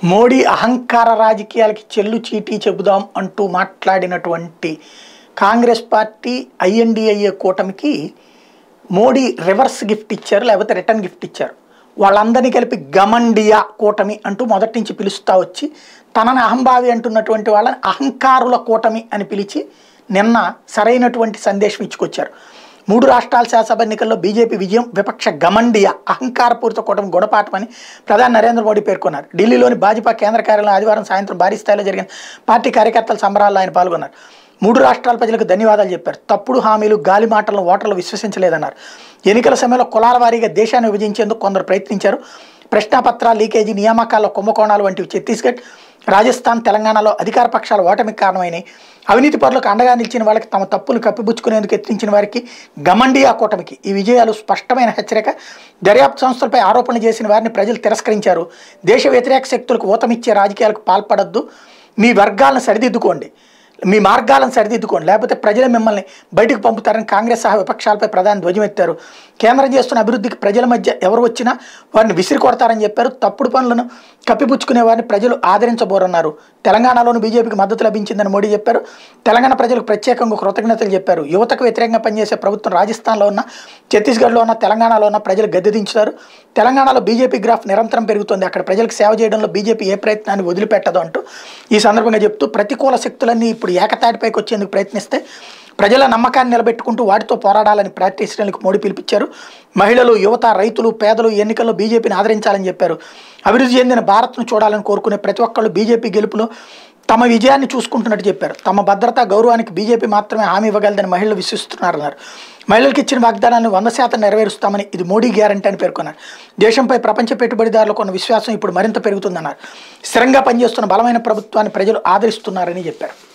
మోడీ అహంకార రాజకీయాలకి చెల్లు చీటీ చెబుదాం అంటూ మాట్లాడినటువంటి కాంగ్రెస్ పార్టీ ఐఎన్డిఐఏ కూటమికి మోడీ రివర్స్ గిఫ్ట్ ఇచ్చారు లేకపోతే రిటర్న్ గిఫ్ట్ ఇచ్చారు వాళ్ళందరినీ కలిపి గమండియా కూటమి అంటూ మొదటి నుంచి పిలుస్తూ వచ్చి తనని అహంభావి అంటున్నటువంటి వాళ్ళని అహంకారుల కూటమి అని పిలిచి నిన్న సరైనటువంటి సందేశం ఇచ్చుకొచ్చారు మూడు రాష్ట్రాల శాసనసభ ఎన్నికల్లో బీజేపీ విజయం విపక్ష గమండియ అహంకారపూరిత కూటమి గుణపాఠమని ప్రధాని నరేంద్ర మోడీ పేర్కొన్నారు ఢిల్లీలోని భాజపా కేంద్ర కార్యాలయం ఆదివారం సాయంత్రం భారీ స్థాయిలో జరిగిన పార్టీ కార్యకర్తల సంబరాల్లో ఆయన పాల్గొన్నారు మూడు రాష్ట్రాల ప్రజలకు ధన్యవాదాలు చెప్పారు తప్పుడు హామీలు గాలి మాటలను ఓటర్లు విశ్వసించలేదన్నారు ఎన్నికల సమయంలో కులాల వారీగా దేశాన్ని విభజించేందుకు కొందరు ప్రయత్నించారు ప్రశ్నాపత్రాల లీకేజీ నియామకాల కుంభకోణాలు వంటివి ఛత్తీస్గఢ్ రాజస్థాన్ తెలంగాణలో అధికార పక్షాల ఓటమికి కారణమైనవి అవినీతి పరులకు అండగా నిలిచిన వాళ్ళకి తమ తప్పులు కప్పిపుచ్చుకునేందుకు ఎత్తించిన వారికి గమండియా కూటమికి ఈ విజయాలు స్పష్టమైన హెచ్చరిక దర్యాప్తు సంస్థలపై ఆరోపణలు చేసిన వారిని ప్రజలు తిరస్కరించారు దేశ వ్యతిరేక శక్తులకు ఊతమిచ్చే రాజకీయాలకు పాల్పడద్దు మీ వర్గాలను సరిదిద్దుకోండి మీ మార్గాలను సరిదిద్దుకోండి లేకపోతే ప్రజలు మిమ్మల్ని బయటకు పంపుతారని కాంగ్రెస్ సహా విపక్షాలపై ప్రధాని ధ్వజమెత్తారు కేంద్రం చేస్తున్న అభివృద్ధికి ప్రజల మధ్య ఎవరు వచ్చినా వారిని విసిరి కొడతారని చెప్పారు తప్పుడు పనులను కప్పిపుచ్చుకునే వారిని ప్రజలు ఆదరించబోరన్నారు తెలంగాణలోని బీజేపీకి మద్దతు లభించిందని మోడీ చెప్పారు తెలంగాణ ప్రజలకు ప్రత్యేకంగా కృతజ్ఞతలు చెప్పారు యువతకు వ్యతిరేకంగా పనిచేసే ప్రభుత్వం రాజస్థాన్లో ఉన్న ఛత్తీస్గఢ్లో ఉన్న తెలంగాణలో ఉన్న ప్రజలు గద్దెదించుతారు తెలంగాణలో బీజేపీ గ్రాఫ్ నిరంతరం పెరుగుతుంది అక్కడ ప్రజలకు సేవ చేయడంలో బీజేపీ ఏ ప్రయత్నాన్ని వదిలిపెట్టదు అంటూ ఈ సందర్భంగా చెప్తూ ప్రతికూల శక్తులన్నీ ఇప్పుడు ఏకతాటిపైకి వచ్చేందుకు ప్రయత్నిస్తే ప్రజల నమ్మకాన్ని నిలబెట్టుకుంటూ వాటితో పోరాడాలని ప్రార్థించడానికి మోడీ పిలిపించారు మహిళలు యువత రైతులు పేదలు ఈ ఎన్నికల్లో బీజేపీని ఆదరించాలని చెప్పారు అభివృద్ధి చెందిన భారత్ను చూడాలని కోరుకునే ప్రతి ఒక్కళ్ళు బీజేపీ గెలుపులో తమ విజయాన్ని చూసుకుంటున్నట్టు చెప్పారు తమ భద్రత గౌరవానికి బీజేపీ మాత్రమే హామీ ఇవ్వగలదని మహిళలు విశ్వసిస్తున్నారన్నారు మహిళలకు ఇచ్చిన వాగ్దానాన్ని వంద శాతం నెరవేరుస్తామని ఇది మోడీ గ్యారంటీ అని పేర్కొన్నారు దేశంపై ప్రపంచ పెట్టుబడిదారులకు ఉన్న విశ్వాసం ఇప్పుడు మరింత పెరుగుతుందన్నారు స్థిరంగా పనిచేస్తున్న బలమైన ప్రభుత్వాన్ని ప్రజలు ఆదరిస్తున్నారని చెప్పారు